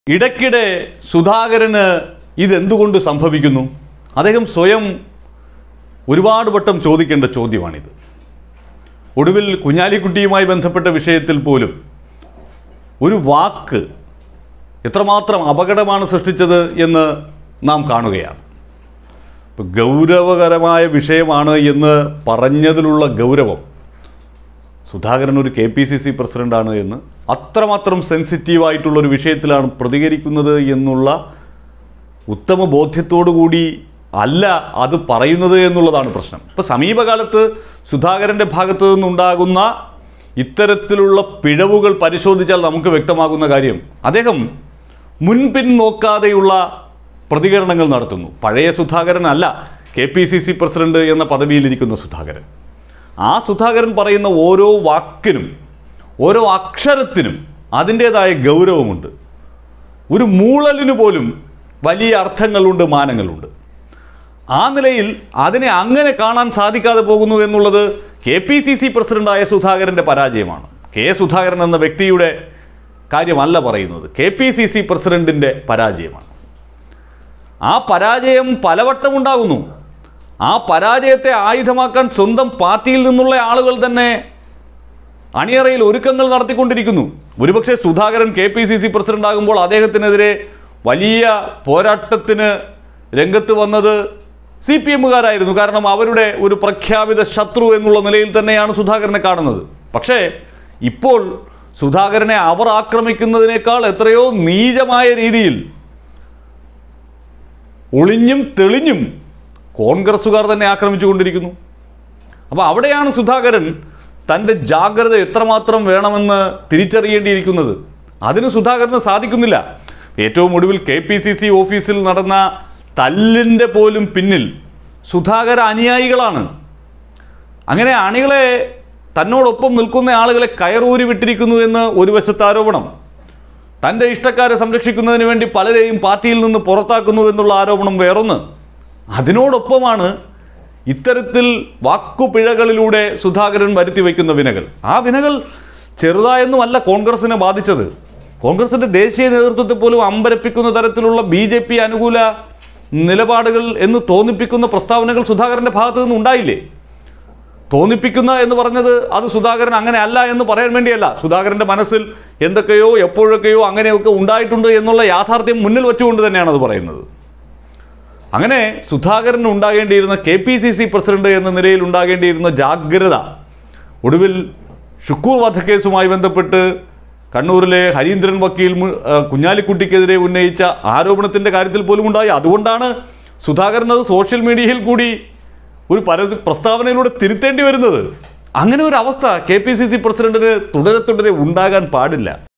ഇടയ്ക്കിടെ സുധാകരന് ഇതെന്തുകൊണ്ട് സംഭവിക്കുന്നു അദ്ദേഹം സ്വയം ഒരുപാട് വട്ടം ചോദിക്കേണ്ട ചോദ്യമാണിത് ഒടുവിൽ കുഞ്ഞാലിക്കുട്ടിയുമായി ബന്ധപ്പെട്ട വിഷയത്തിൽ പോലും ഒരു വാക്ക് എത്രമാത്രം അപകടമാണ് സൃഷ്ടിച്ചത് എന്ന് നാം കാണുകയാണ് ഇപ്പം ഗൗരവകരമായ വിഷയമാണ് എന്ന് പറഞ്ഞതിലുള്ള ഗൗരവം സുധാകരൻ ഒരു കെ പി സി സി പ്രസിഡൻ്റാണ് എന്ന് അത്രമാത്രം സെൻസിറ്റീവായിട്ടുള്ള ഒരു വിഷയത്തിലാണ് പ്രതികരിക്കുന്നത് എന്നുള്ള ഉത്തമ ബോധ്യത്തോടു കൂടി അല്ല അത് പറയുന്നത് എന്നുള്ളതാണ് പ്രശ്നം ഇപ്പോൾ സമീപകാലത്ത് സുധാകരൻ്റെ ഭാഗത്തു നിന്നുണ്ടാകുന്ന ഇത്തരത്തിലുള്ള പിഴവുകൾ പരിശോധിച്ചാൽ നമുക്ക് വ്യക്തമാകുന്ന കാര്യം അദ്ദേഹം മുൻപിൻ നോക്കാതെയുള്ള പ്രതികരണങ്ങൾ നടത്തുന്നു പഴയ സുധാകരൻ അല്ല K P C C president എന്ന പദവിയിലിരിക്കുന്ന സുധാകരൻ ആ സുധാകരൻ പറയുന്ന ഓരോ വാക്കിനും ഓരോ അക്ഷരത്തിനും അതിൻ്റേതായ ഗൗരവമുണ്ട് ഒരു മൂളലിന് പോലും വലിയ അർത്ഥങ്ങളുണ്ട് മാനങ്ങളുണ്ട് ആ നിലയിൽ അതിനെ അങ്ങനെ കാണാൻ സാധിക്കാതെ പോകുന്നു എന്നുള്ളത് കെ പി സി സി പ്രസിഡന്റായ സുധാകരൻ്റെ പരാജയമാണ് കെ സുധാകരൻ എന്ന വ്യക്തിയുടെ കാര്യമല്ല പറയുന്നത് കെ പി സി സി പ്രസിഡന്റിൻ്റെ പരാജയമാണ് ആ പരാജയം പലവട്ടം ഉണ്ടാകുന്നു ആ പരാജയത്തെ ആയുധമാക്കാൻ സ്വന്തം പാർട്ടിയിൽ നിന്നുള്ള ആളുകൾ തന്നെ അണിയറയിൽ ഒരുക്കങ്ങൾ നടത്തിക്കൊണ്ടിരിക്കുന്നു ഒരുപക്ഷെ Sudhakaran K P C C president ആകുമ്പോൾ അദ്ദേഹത്തിനെതിരെ വലിയ പോരാട്ടത്തിന് രംഗത്ത് വന്നത് സി പി എമ്മുകാരായിരുന്നു കാരണം അവരുടെ ഒരു പ്രഖ്യാപിത ശത്രു എന്നുള്ള നിലയിൽ തന്നെയാണ് സുധാകരനെ കാണുന്നത് പക്ഷേ ഇപ്പോൾ സുധാകരനെ അവർ ആക്രമിക്കുന്നതിനേക്കാൾ എത്രയോ നീചമായ രീതിയിൽ ഒളിഞ്ഞും തെളിഞ്ഞും കോൺഗ്രസ്സുകാർ തന്നെ ആക്രമിച്ചുകൊണ്ടിരിക്കുന്നു അപ്പോൾ അവിടെയാണ് സുധാകരൻ തൻ്റെ ജാഗ്രത എത്രമാത്രം വേണമെന്ന് തിരിച്ചറിയേണ്ടിയിരിക്കുന്നത് അതിന് സുധാകരന് സാധിക്കുന്നില്ല ഏറ്റവും ഒടുവിൽ കെ പി സി സി ഓഫീസിൽ നടന്ന തല്ലിൻ്റെ പോലും പിന്നിൽ സുധാകര അനുയായികളാണ് അങ്ങനെ അണികളെ തന്നോടൊപ്പം നിൽക്കുന്ന ആളുകളെ കയറൂരി വിട്ടിരിക്കുന്നു എന്ന് ഒരു വശത്ത് ആരോപണം തൻ്റെ ഇഷ്ടക്കാരെ സംരക്ഷിക്കുന്നതിന് വേണ്ടി പലരെയും പാർട്ടിയിൽ നിന്ന് പുറത്താക്കുന്നു എന്നുള്ള ആരോപണം വേറൊന്ന് അതിനോടൊപ്പമാണ് ഇത്തരത്തിൽ വാക്കുപിഴകളിലൂടെ സുധാകരൻ വരുത്തി വയ്ക്കുന്ന വിനകൾ ആ വിനകൾ ചെറുതായൊന്നുമല്ല കോൺഗ്രസിനെ ബാധിച്ചത് കോൺഗ്രസിൻ്റെ ദേശീയ നേതൃത്വത്തെ പോലും അമ്പരപ്പിക്കുന്ന തരത്തിലുള്ള ബി ജെ പി അനുകൂല നിലപാടുകൾ എന്ന് തോന്നിപ്പിക്കുന്ന പ്രസ്താവനകൾ സുധാകരൻ്റെ ഭാഗത്തു നിന്ന് ഉണ്ടായില്ലേ തോന്നിപ്പിക്കുന്ന എന്ന് പറഞ്ഞത് അത് സുധാകരൻ അങ്ങനെ അല്ല എന്ന് പറയാൻ വേണ്ടിയല്ല സുധാകരൻ്റെ മനസ്സിൽ എന്തൊക്കെയോ എപ്പോഴൊക്കെയോ അങ്ങനെയൊക്കെ ഉണ്ടായിട്ടുണ്ട് എന്നുള്ള യാഥാർത്ഥ്യം മുന്നിൽ വെച്ചുകൊണ്ട് തന്നെയാണ് അത് പറയുന്നത് അങ്ങനെ സുധാകരന് ഉണ്ടാകേണ്ടിയിരുന്ന K P C C president എന്ന നിലയിൽ ഉണ്ടാകേണ്ടിയിരുന്ന ജാഗ്രത ഒടുവിൽ ഷുക്കൂർ വധക്കേസുമായി ബന്ധപ്പെട്ട് കണ്ണൂരിലെ ഹരീന്ദ്രൻ വക്കീൽ മു- ആ, കുഞ്ഞാലിക്കുട്ടിക്കെതിരെ ഉന്നയിച്ച ആരോപണത്തിൻ്റെ കാര്യത്തിൽ പോലും ഉണ്ടായി അതുകൊണ്ടാണ് സുധാകരൻ അത് സോഷ്യൽ മീഡിയയിൽ കൂടി ഒരു പര പ്രസ്താവനയിലൂടെ തിരുത്തേണ്ടി വരുന്നത് അങ്ങനെ ഒരു അവസ്ഥ കെ പി സി സി പ്രസിഡന്റിന് തുടരെ തുടരെ ഉണ്ടാകാൻ പാടില്ല